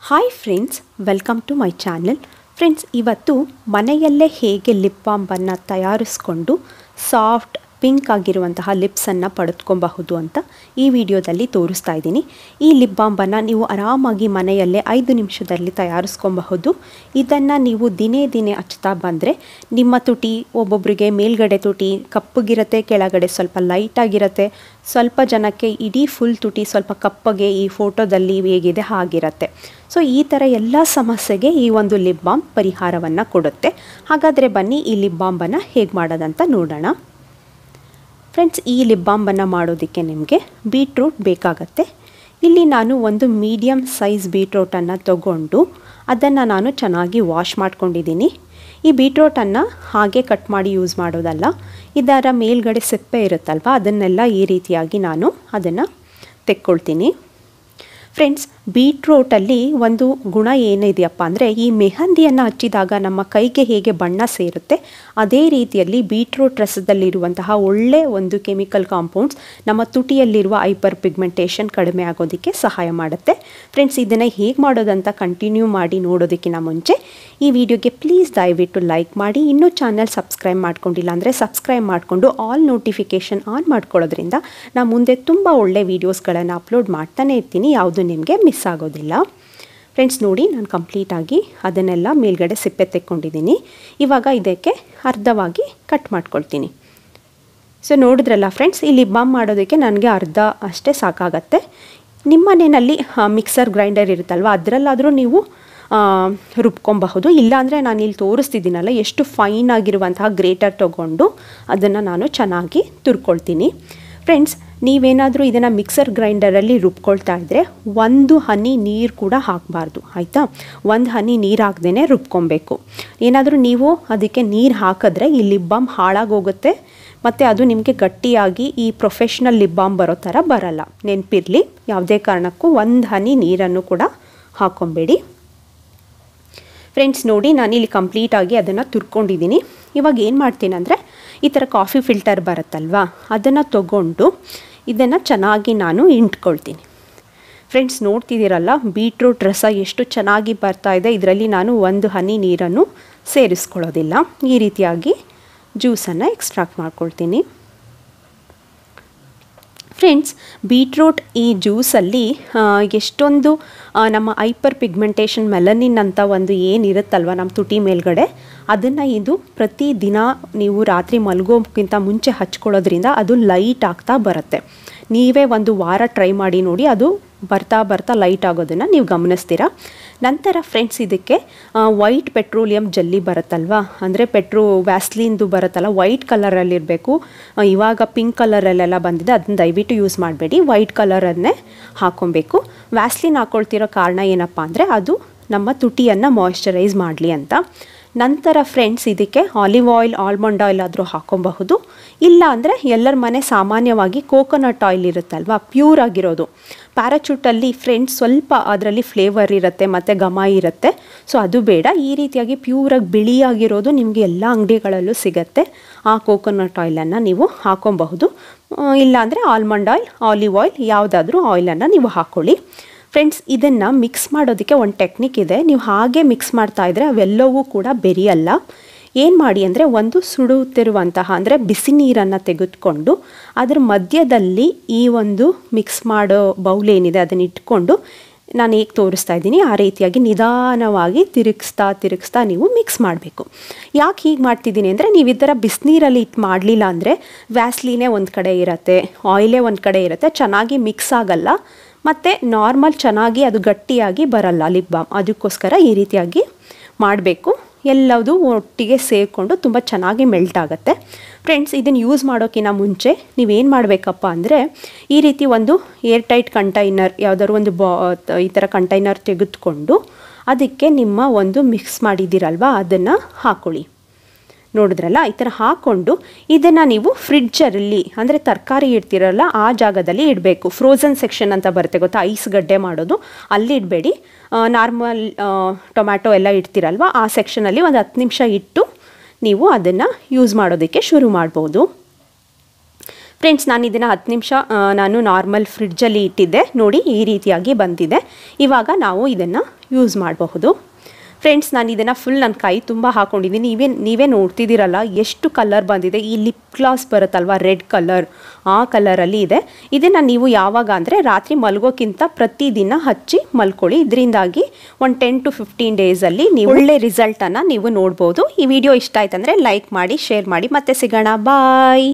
hi friends welcome to my channel friends ಇವತ್ತು ಮನೆಯಲ್ಲೇ ಹೇಗೆ ಲಿಪ್ ಬಾಂಬನ್ನು ತಯಾರಿಸ್ಕೊಂಡು ಸಾಫ್ಟ್ ಪಿಂಕ್ ಆಗಿರುವಂತಹ ಲಿಪ್ಸನ್ನು ಪಡೆದುಕೊಬಹುದು ಅಂತ ಈ ವಿಡಿಯೋದಲ್ಲಿ ತೋರಿಸ್ತಾ ಇದ್ದೀನಿ ಈ ಲಿಪ್ ಬಾಂಬನ್ನು ನೀವು ಆರಾಮಾಗಿ ಮನೆಯಲ್ಲೇ ಐದು ನಿಮಿಷದಲ್ಲಿ ತಯಾರಿಸ್ಕೊಬಹುದು ಇದನ್ನು ನೀವು ದಿನೇ ದಿನೇ ಹಚ್ತಾ ಬಂದರೆ ನಿಮ್ಮ ತುಟಿ ಒಬ್ಬೊಬ್ಬರಿಗೆ ಮೇಲ್ಗಡೆ ತುಟಿ ಕಪ್ಪಗಿರುತ್ತೆ ಕೆಳಗಡೆ ಸ್ವಲ್ಪ ಲೈಟಾಗಿರುತ್ತೆ ಸ್ವಲ್ಪ ಜನಕ್ಕೆ ಇಡೀ ಫುಲ್ ತುಟಿ ಸ್ವಲ್ಪ ಕಪ್ಪಗೆ ಈ ಫೋಟೋದಲ್ಲಿ ಹೇಗಿದೆ ಹಾಗಿರುತ್ತೆ ಸೊ ಈ ಥರ ಎಲ್ಲ ಸಮಸ್ಯೆಗೆ ಈ ಒಂದು ಲಿಪ್ ಬಾಂಬ್ ಪರಿಹಾರವನ್ನು ಕೊಡುತ್ತೆ ಹಾಗಾದರೆ ಬನ್ನಿ ಈ ಲಿಪ್ ಬಾಂಬನ್ನು ಹೇಗೆ ಮಾಡೋದಂತ ನೋಡೋಣ ಫ್ರೆಂಡ್ಸ್ ಈ ಲಿಪ್ ಬಾಂಬನ್ನು ಮಾಡೋದಕ್ಕೆ ನಿಮಗೆ ಬೀಟ್ರೂಟ್ ಬೇಕಾಗತ್ತೆ ಇಲ್ಲಿ ನಾನು ಒಂದು ಮೀಡಿಯಮ್ ಸೈಜ್ ಬೀಟ್ರೋಟನ್ನು ತಗೊಂಡು ಅದನ್ನು ನಾನು ಚೆನ್ನಾಗಿ ವಾಶ್ ಮಾಡ್ಕೊಂಡಿದ್ದೀನಿ ಈ ಬೀಟ್ರೋಟನ್ನು ಹಾಗೆ ಕಟ್ ಮಾಡಿ ಯೂಸ್ ಮಾಡೋದಲ್ಲ ಇದರ ಮೇಲ್ಗಡೆ ಸಿಪ್ಪೆ ಇರುತ್ತಲ್ವ ಅದನ್ನೆಲ್ಲ ಈ ರೀತಿಯಾಗಿ ನಾನು ಅದನ್ನು ತೆಕ್ಕೊಳ್ತೀನಿ ಫ್ರೆಂಡ್ಸ್ ಬೀಟ್ರೋಟಲ್ಲಿ ಒಂದು ಗುಣ ಏನಿದೆಯಪ್ಪ ಅಂದರೆ ಈ ಮೆಹಂದಿಯನ್ನು ಹಚ್ಚಿದಾಗ ನಮ್ಮ ಕೈಗೆ ಹೇಗೆ ಬಣ್ಣ ಸೇರುತ್ತೆ ಅದೇ ರೀತಿಯಲ್ಲಿ ಬೀಟ್ರೋಟ್ ರಸದಲ್ಲಿರುವಂತಹ ಒಳ್ಳೆ ಒಂದು ಕೆಮಿಕಲ್ ಕಾಂಪೌಂಡ್ಸ್ ನಮ್ಮ ತುಟಿಯಲ್ಲಿರುವ ಹೈಪರ್ ಪಿಗ್ಮೆಂಟೇಷನ್ ಕಡಿಮೆ ಆಗೋದಕ್ಕೆ ಸಹಾಯ ಮಾಡುತ್ತೆ ಫ್ರೆಂಡ್ಸ್ ಇದನ್ನು ಹೇಗೆ ಮಾಡೋದಂತ ಕಂಟಿನ್ಯೂ ಮಾಡಿ ನೋಡೋದಕ್ಕಿಂತ ಮುಂಚೆ ಈ ವಿಡಿಯೋಗೆ ಪ್ಲೀಸ್ ದಯವಿಟ್ಟು ಲೈಕ್ ಮಾಡಿ ಇನ್ನೂ ಚಾನಲ್ ಸಬ್ಸ್ಕ್ರೈಬ್ ಮಾಡ್ಕೊಂಡಿಲ್ಲ ಅಂದರೆ ಸಬ್ಸ್ಕ್ರೈಬ್ ಮಾಡಿಕೊಂಡು ಆಲ್ ನೋಟಿಫಿಕೇಷನ್ ಆನ್ ಮಾಡ್ಕೊಳ್ಳೋದ್ರಿಂದ ನಾನು ಮುಂದೆ ತುಂಬ ಒಳ್ಳೆ ವೀಡಿಯೋಸ್ಗಳನ್ನು ಅಪ್ಲೋಡ್ ಮಾಡ್ತಾನೆ ಇರ್ತೀನಿ ಯಾವುದು ನಿಮಗೆ ಮಿಸ್ ಆಗೋದಿಲ್ಲ ಫ್ರೆಂಡ್ಸ್ ನೋಡಿ ನಾನು ಕಂಪ್ಲೀಟಾಗಿ ಅದನ್ನೆಲ್ಲ ಮೇಲ್ಗಡೆ ಸಿಪ್ಪೆ ತೆಕ್ಕೊಂಡಿದ್ದೀನಿ ಇವಾಗ ಇದಕ್ಕೆ ಅರ್ಧವಾಗಿ ಕಟ್ ಮಾಡ್ಕೊಳ್ತೀನಿ ಸೊ ನೋಡಿದ್ರಲ್ಲ ಫ್ರೆಂಡ್ಸ್ ಈ ಲಿಪ್ ಬಾಮ್ ಮಾಡೋದಕ್ಕೆ ನನಗೆ ಅರ್ಧ ಅಷ್ಟೇ ಸಾಕಾಗತ್ತೆ ನಿಮ್ಮ ಮನೆಯಲ್ಲಿ ಮಿಕ್ಸರ್ ಗ್ರೈಂಡರ್ ಇರುತ್ತಲ್ವ ಅದರಲ್ಲಾದರೂ ನೀವು ರುಬ್ಕೊಬಹುದು ಇಲ್ಲಾಂದರೆ ನಾನು ಇಲ್ಲಿ ತೋರಿಸ್ತಿದ್ದೀನಲ್ಲ ಎಷ್ಟು ಫೈನ್ ಆಗಿರುವಂತಹ ಗ್ರೇಟರ್ ತೊಗೊಂಡು ಅದನ್ನು ನಾನು ಚೆನ್ನಾಗಿ ತುರ್ಕೊಳ್ತೀನಿ ಫ್ರೆಂಡ್ಸ್ ನೀವೇನಾದರೂ ಇದನ್ನು ಮಿಕ್ಸರ್ ಗ್ರೈಂಡರಲ್ಲಿ ರುಬ್ಕೊಳ್ತಾ ಇದ್ದರೆ ಒಂದು ಹನಿ ನೀರು ಕೂಡ ಹಾಕಬಾರ್ದು ಆಯಿತಾ ಒಂದು ಹನಿ ನೀರು ಹಾಕ್ದೇ ರುಬ್ಕೊಬೇಕು ಏನಾದರೂ ನೀವು ಅದಕ್ಕೆ ನೀರು ಹಾಕಿದ್ರೆ ಈ ಲಿಪ್ ಬಾಮ್ ಹಾಳಾಗೋಗುತ್ತೆ ಮತ್ತು ಅದು ನಿಮಗೆ ಗಟ್ಟಿಯಾಗಿ ಈ ಪ್ರೊಫೆಷ್ನಲ್ ಲಿಪ್ ಬಾಮ್ ಬರೋ ಥರ ಬರಲ್ಲ ನೆನಪಿರಲಿ ಯಾವುದೇ ಕಾರಣಕ್ಕೂ ಒಂದು ಹನಿ ನೀರನ್ನು ಕೂಡ ಹಾಕ್ಕೊಬೇಡಿ ಫ್ರೆಂಡ್ಸ್ ನೋಡಿ ನಾನಿಲ್ಲಿ ಕಂಪ್ಲೀಟಾಗಿ ಅದನ್ನು ತುರ್ಕೊಂಡಿದ್ದೀನಿ ಇವಾಗ ಏನು ಮಾಡ್ತೀನಿ ಅಂದರೆ ಈ ಥರ ಕಾಫಿ ಫಿಲ್ಟರ್ ಬರುತ್ತಲ್ವಾ ಅದನ್ನು ತಗೊಂಡು ಇದನ್ನು ಚೆನ್ನಾಗಿ ನಾನು ಇಂಟ್ಕೊಳ್ತೀನಿ ಫ್ರೆಂಡ್ಸ್ ನೋಡ್ತಿದ್ದೀರಲ್ಲ ಬೀಟ್ರೂಟ್ ರಸ ಎಷ್ಟು ಚೆನ್ನಾಗಿ ಬರ್ತಾ ಇದೆ ಇದರಲ್ಲಿ ನಾನು ಒಂದು ಹನಿ ನೀರನ್ನು ಸೇರಿಸ್ಕೊಳ್ಳೋದಿಲ್ಲ ಈ ರೀತಿಯಾಗಿ ಜ್ಯೂಸನ್ನು ಎಕ್ಸ್ಟ್ರಾಕ್ಟ್ ಮಾಡ್ಕೊಳ್ತೀನಿ ಫ್ರೆಂಡ್ಸ್ ಬೀಟ್ರೂಟ್ ಈ ಜ್ಯೂಸಲ್ಲಿ ಎಷ್ಟೊಂದು ನಮ್ಮ ಹೈಪರ್ ಪಿಗ್ಮೆಂಟೇಷನ್ ಮೆಲನಿನ್ ಅಂತ ಒಂದು ಏನಿರುತ್ತಲ್ವ ನಮ್ಮ ತುಟಿ ಮೇಲ್ಗಡೆ ಅದನ್ನು ಇದು ಪ್ರತಿ ದಿನ ನೀವು ರಾತ್ರಿ ಮಲಗೋಕ್ಕಿಂತ ಮುಂಚೆ ಹಚ್ಕೊಳ್ಳೋದ್ರಿಂದ ಅದು ಲೈಟ್ ಆಗ್ತಾ ಬರುತ್ತೆ ನೀವೇ ಒಂದು ವಾರ ಟ್ರೈ ಮಾಡಿ ನೋಡಿ ಅದು ಬರ್ತಾ ಬರ್ತಾ ಲೈಟ್ ಆಗೋದನ್ನು ನೀವು ಗಮನಿಸ್ತೀರಾ ನಂತರ ಫ್ರೆಂಡ್ಸ್ ಇದಕ್ಕೆ ವೈಟ್ ಪೆಟ್ರೋಲಿಯಂ ಜಲ್ಲಿ ಬರುತ್ತಲ್ವಾ ಅಂದರೆ ಪೆಟ್ರೋ ವ್ಯಾಸ್ಲಿನ್ದು ಬರುತ್ತಲ್ಲ ವೈಟ್ ಕಲರಲ್ಲಿರಬೇಕು ಇವಾಗ ಪಿಂಕ್ ಕಲರಲ್ಲೆಲ್ಲ ಬಂದಿದೆ ಅದನ್ನ ದಯವಿಟ್ಟು ಯೂಸ್ ಮಾಡಬೇಡಿ ವೈಟ್ ಕಲರನ್ನೇ ಹಾಕ್ಕೊಬೇಕು ವ್ಯಾಸ್ಲಿನ್ ಹಾಕ್ಕೊಳ್ತಿರೋ ಕಾರಣ ಏನಪ್ಪ ಅಂದರೆ ಅದು ನಮ್ಮ ತುಟಿಯನ್ನು ಮಾಯ್ಶ್ಚರೈಸ್ ಮಾಡಲಿ ಅಂತ ನಂತರ ಫ್ರೆಂಡ್ಸ್ ಇದಕ್ಕೆ ಆಲಿವ್ ಆಯಿಲ್ ಆಲ್ಮಂಡ್ ಆಯಿಲ್ ಆದರೂ ಹಾಕೊಬಹುದು ಇಲ್ಲ ಅಂದರೆ ಎಲ್ಲರ ಮನೆ ಸಾಮಾನ್ಯವಾಗಿ ಕೋಕೋನಟ್ ಆಯಿಲ್ ಇರುತ್ತಲ್ವ ಪ್ಯೂರ್ ಆಗಿರೋದು ಪ್ಯಾರಾಚೂಟಲ್ಲಿ ಫ್ರೆಂಡ್ಸ್ ಸ್ವಲ್ಪ ಅದರಲ್ಲಿ ಫ್ಲೇವರ್ ಇರುತ್ತೆ ಮತ್ತು ಘಮ ಇರುತ್ತೆ ಸೊ ಅದು ಬೇಡ ಈ ರೀತಿಯಾಗಿ ಪ್ಯೂರಾಗಿ ಬಿಳಿಯಾಗಿರೋದು ನಿಮಗೆ ಎಲ್ಲ ಅಂಗಡಿಗಳಲ್ಲೂ ಸಿಗುತ್ತೆ ಆ ಕೋಕೋನಟ್ ಆಯಿಲನ್ನು ನೀವು ಹಾಕೊಬಹುದು ಇಲ್ಲಾಂದರೆ ಆಲ್ಮಂಡ್ ಆಯಿಲ್ ಆಲಿವ್ ಆಯಿಲ್ ಯಾವುದಾದ್ರೂ ಆಯಿಲನ್ನು ನೀವು ಹಾಕ್ಕೊಳ್ಳಿ ಫ್ರೆಂಡ್ಸ್ ಇದನ್ನು ಮಿಕ್ಸ್ ಮಾಡೋದಕ್ಕೆ ಒಂದು ಟೆಕ್ನಿಕ್ ಇದೆ ನೀವು ಹಾಗೆ ಮಿಕ್ಸ್ ಮಾಡ್ತಾ ಇದ್ದರೆ ಅವೆಲ್ಲವೂ ಕೂಡ ಬೆರಿಯಲ್ಲ ಏನು ಮಾಡಿ ಅಂದರೆ ಒಂದು ಸುಡುತ್ತಿರುವಂತಹ ಅಂದರೆ ಬಿಸಿ ನೀರನ್ನು ತೆಗೆದುಕೊಂಡು ಅದರ ಮಧ್ಯದಲ್ಲಿ ಈ ಒಂದು ಮಿಕ್ಸ್ ಮಾಡೋ ಬೌಲ್ ಏನಿದೆ ಅದನ್ನು ಇಟ್ಕೊಂಡು ನಾನು ಹೇಗೆ ತೋರಿಸ್ತಾ ಇದ್ದೀನಿ ಆ ರೀತಿಯಾಗಿ ನಿಧಾನವಾಗಿ ತಿರುಗಿಸ್ತಾ ತಿರುಗಿಸ್ತಾ ನೀವು ಮಿಕ್ಸ್ ಮಾಡಬೇಕು ಯಾಕೆ ಹೀಗೆ ಮಾಡ್ತಿದ್ದೀನಿ ಅಂದರೆ ನೀವು ಈ ಥರ ಬಿಸಿನೀರಲ್ಲಿ ಇಟ್ಟು ಮಾಡಲಿಲ್ಲ ಅಂದರೆ ವ್ಯಾಸ್ಲಿನೇ ಒಂದು ಕಡೆ ಇರುತ್ತೆ ಆಯಿಲೇ ಒಂದು ಕಡೆ ಇರುತ್ತೆ ಚೆನ್ನಾಗಿ ಮಿಕ್ಸ್ ಆಗಲ್ಲ ಮತ್ತು ನಾರ್ಮಲ್ ಚೆನ್ನಾಗಿ ಅದು ಗಟ್ಟಿಯಾಗಿ ಬರಲ್ಲ ಲಿಪ್ ಬಾಮ್ ಅದಕ್ಕೋಸ್ಕರ ಈ ರೀತಿಯಾಗಿ ಮಾಡಬೇಕು ಎಲ್ಲದು ಒಟ್ಟಿಗೆ ಸೇರಿಕೊಂಡು ತುಂಬ ಚೆನ್ನಾಗಿ ಮೆಲ್ಟ್ ಆಗುತ್ತೆ ಫ್ರೆಂಡ್ಸ್ ಇದನ್ನು ಯೂಸ್ ಮಾಡೋಕ್ಕಿಂತ ಮುಂಚೆ ನೀವೇನು ಮಾಡಬೇಕಪ್ಪ ಅಂದರೆ ಈ ರೀತಿ ಒಂದು ಏರ್ ಟೈಟ್ ಕಂಟೈನರ್ ಯಾವುದಾದ್ರು ಒಂದು ಬಾ ಈ ಥರ ಕಂಟೈನರ್ ತೆಗೆದುಕೊಂಡು ಅದಕ್ಕೆ ನಿಮ್ಮ ಒಂದು ಮಿಕ್ಸ್ ಮಾಡಿದ್ದೀರಲ್ವ ಅದನ್ನು ಹಾಕ್ಕೊಳ್ಳಿ ನೋಡಿದ್ರಲ್ಲ ಈ ಥರ ಹಾಕ್ಕೊಂಡು ಇದನ್ನು ನೀವು ಫ್ರಿಡ್ಜಲ್ಲಿ ಅಂದರೆ ತರಕಾರಿ ಇಡ್ತಿರಲ್ಲ ಆ ಜಾಗದಲ್ಲಿ ಇಡಬೇಕು ಫ್ರೋಝನ್ ಸೆಕ್ಷನ್ ಅಂತ ಬರುತ್ತೆ ಗೊತ್ತಾ ಐಸ್ ಗಡ್ಡೆ ಮಾಡೋದು ಅಲ್ಲಿ ಇಡಬೇಡಿ ನಾರ್ಮಲ್ ಟೊಮ್ಯಾಟೊ ಎಲ್ಲ ಇಡ್ತಿರಲ್ವ ಆ ಸೆಕ್ಷನಲ್ಲಿ ಒಂದು ಹತ್ತು ನಿಮಿಷ ಇಟ್ಟು ನೀವು ಅದನ್ನು ಯೂಸ್ ಮಾಡೋದಕ್ಕೆ ಶುರು ಮಾಡ್ಬೋದು ಫ್ರೆಂಡ್ಸ್ ನಾನು ಇದನ್ನು ಹತ್ತು ನಿಮಿಷ ನಾನು ನಾರ್ಮಲ್ ಫ್ರಿಡ್ಜಲ್ಲಿ ಇಟ್ಟಿದ್ದೆ ನೋಡಿ ಈ ರೀತಿಯಾಗಿ ಬಂದಿದೆ ಇವಾಗ ನಾವು ಇದನ್ನು ಯೂಸ್ ಮಾಡಬಹುದು ಫ್ರೆಂಡ್ಸ್ ನಾನು ಇದನ್ನು ಫುಲ್ ನನ್ನ ಕೈ ತುಂಬ ಹಾಕೊಂಡಿದ್ದೀನಿ ನೀವೇ ನೀವೇ ನೋಡ್ತಿದ್ದೀರಲ್ಲ ಎಷ್ಟು ಕಲರ್ ಬಂದಿದೆ ಈ ಲಿಪ್ ಗ್ಲಾಸ್ ಬರುತ್ತಲ್ವ ರೆಡ್ ಕಲರ್ ಆ ಕಲರಲ್ಲಿ ಇದೆ ಇದನ್ನು ನೀವು ಯಾವಾಗ ಅಂದರೆ ರಾತ್ರಿ ಮಲ್ಗೋಕ್ಕಿಂತ ಪ್ರತಿದಿನ ಹಚ್ಚಿ ಮಲ್ಕೊಳ್ಳಿ ಇದರಿಂದಾಗಿ ಒಂದು ಟೆನ್ ಟು ಫಿಫ್ಟೀನ್ ಡೇಸಲ್ಲಿ ನೀವು ಒಳ್ಳೆ ರಿಸಲ್ಟನ್ನು ನೀವು ನೋಡ್ಬೋದು ಈ ವಿಡಿಯೋ ಇಷ್ಟ ಆಯ್ತಂದರೆ ಲೈಕ್ ಮಾಡಿ ಶೇರ್ ಮಾಡಿ ಮತ್ತೆ ಸಿಗೋಣ ಬಾಯ್